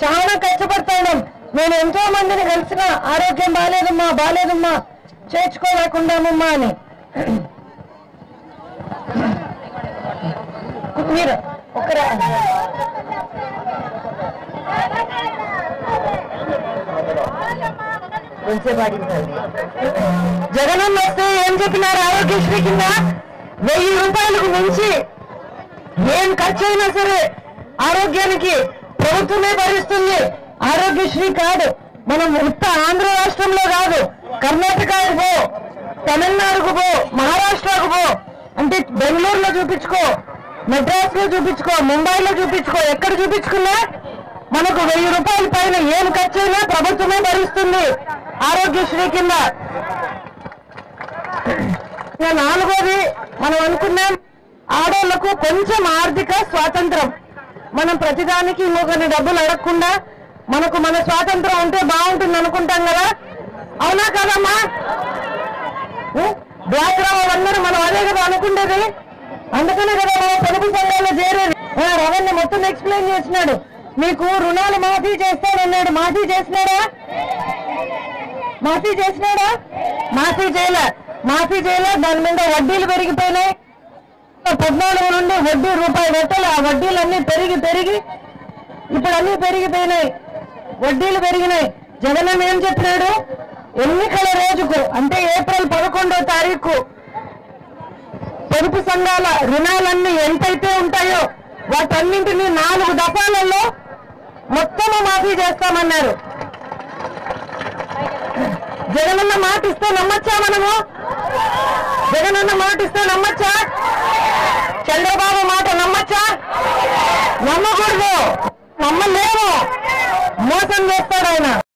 చాలా కష్టపడుతున్నాం నేను ఎంతో మందిని కలిసిన ఆరోగ్యం బాగాలేదమ్మా బాగాలేదమ్మా చేర్చుకోలేకుండామమ్మా అని మీరు ఒకరా జగనన్న వస్తే ఏం చెప్పినారు ఆరోగ్యశ్రీ కింద వెయ్యి రూపాయలకు మించి ఏం ఖర్చు అయినా సరే ఆరోగ్యానికి ప్రభుత్వమే భరిస్తుంది ఆరోగ్యశ్రీ కాదు మనం ఉత్త ఆంధ్ర రాష్ట్రంలో కాదు కర్ణాటకకు పో తమిళనాడుకు పో మహారాష్ట్రకు పో అంటే బెంగళూరులో చూపించుకో మెడ్రాస్ లో చూపించుకో ముంబైలో చూపించుకో ఎక్కడ చూపించుకున్నా మనకు వెయ్యి రూపాయల పైన ఏం ఖర్చు అయినా ప్రభుత్వమే భరిస్తుంది ఆరోగ్యశ్రీ కింద ఇంకా నాలుగోది మనం అనుకున్నాం ఆడోళ్లకు కొంచెం ఆర్థిక స్వాతంత్రం మనం ప్రతిదానికి ఇంకొకరిని డబ్బులు అడగకుండా మనకు మన స్వాతంత్రం ఉంటే బాగుంటుంది అనుకుంటాం కదా అవునా కదమ్మా బ్లాక్ రావు అందరూ మనం అదే కదా అనుకుంటేది అందుకనే కదా మనం పొదుపు సంఘాల్లో చేరేది ఆ, రవణ్ణ మొత్తం ఎక్స్ప్లెయిన్ చేసినాడు మీకు రుణాలు మాఫీ చేస్తానన్నాడు మాఫీ చేసినాడా మాఫీ చేసినాడా మాఫీ చేయలే మాఫీ చేయలే దాని మీద వడ్డీలు పెరిగిపోయినాయి పద్నాలుగు నుండి వడ్డీ రూపాయి పెట్టాలి ఆ వడ్డీలన్నీ పెరిగి పెరిగి ఇప్పుడు అన్ని పెరిగిపోయినాయి వడ్డీలు పెరిగినాయి జగన్ ఏం చెప్పినాడు ఎన్నికల రోజుకు అంటే ఏప్రిల్ పదకొండో తారీఖు పొదుపు సంఘాల రుణాలన్నీ ఎంతైతే ఉంటాయో వాటన్నింటినీ నాలుగు దఫాలలో మొత్తము మాఫీ చేస్తామన్నారు జగనన్న మాట ఇస్తే నమ్మచ్చా మనము జగనన్న మాట ఇస్తే నమ్మచ్చా చంద్రబాబు మాట నమ్మచ్చా నమ్మకూడదు నమ్మలేము మోసం చేస్తాడు ఆయన